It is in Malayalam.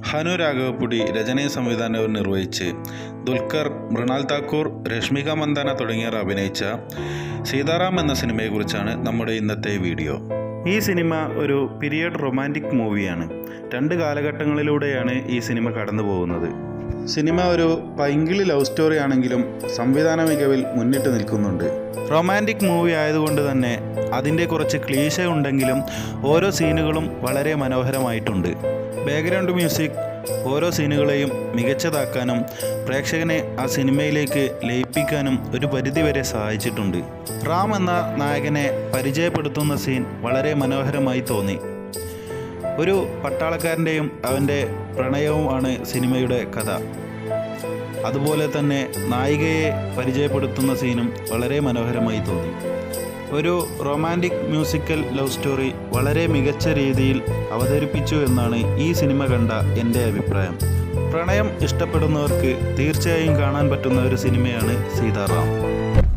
ഹനു രാഘവപ്പുടി രചനയും സംവിധാനവും നിർവഹിച്ച് ദുൽഖർ മൃണാൽ താക്കൂർ രശ്മിക മന്ദാന തുടങ്ങിയവർ അഭിനയിച്ച സീതാറാം എന്ന സിനിമയെക്കുറിച്ചാണ് നമ്മുടെ ഇന്നത്തെ വീഡിയോ ഈ സിനിമ ഒരു പീരിയഡ് റൊമാൻറ്റിക് മൂവിയാണ് രണ്ട് കാലഘട്ടങ്ങളിലൂടെയാണ് ഈ സിനിമ കടന്നു പോകുന്നത് സിനിമ ഒരു പൈങ്കിളി ലവ് സ്റ്റോറി ആണെങ്കിലും സംവിധാന മികവിൽ മുന്നിട്ട് നിൽക്കുന്നുണ്ട് റൊമാൻറ്റിക് മൂവി ആയതുകൊണ്ട് തന്നെ അതിൻ്റെ കുറച്ച് ക്ലീശ ഉണ്ടെങ്കിലും ഓരോ സീനുകളും വളരെ മനോഹരമായിട്ടുണ്ട് ബാക്ക്ഗ്രൗണ്ട് മ്യൂസിക് ഓരോ സീനുകളെയും മികച്ചതാക്കാനും പ്രേക്ഷകനെ ആ സിനിമയിലേക്ക് ലയിപ്പിക്കാനും ഒരു പരിധിവരെ സഹായിച്ചിട്ടുണ്ട് റാം എന്ന നായകനെ പരിചയപ്പെടുത്തുന്ന സീൻ വളരെ മനോഹരമായി തോന്നി ഒരു പട്ടാളക്കാരൻ്റെയും അവൻ്റെ പ്രണയവും ആണ് സിനിമയുടെ കഥ അതുപോലെ തന്നെ നായികയെ പരിചയപ്പെടുത്തുന്ന സീനും വളരെ മനോഹരമായി തോന്നി ഒരു റൊമാൻറ്റിക് മ്യൂസിക്കൽ ലവ് സ്റ്റോറി വളരെ മികച്ച രീതിയിൽ അവതരിപ്പിച്ചു എന്നാണ് ഈ സിനിമ കണ്ട എൻ്റെ അഭിപ്രായം പ്രണയം ഇഷ്ടപ്പെടുന്നവർക്ക് തീർച്ചയായും കാണാൻ പറ്റുന്ന ഒരു സിനിമയാണ് സീതാറാം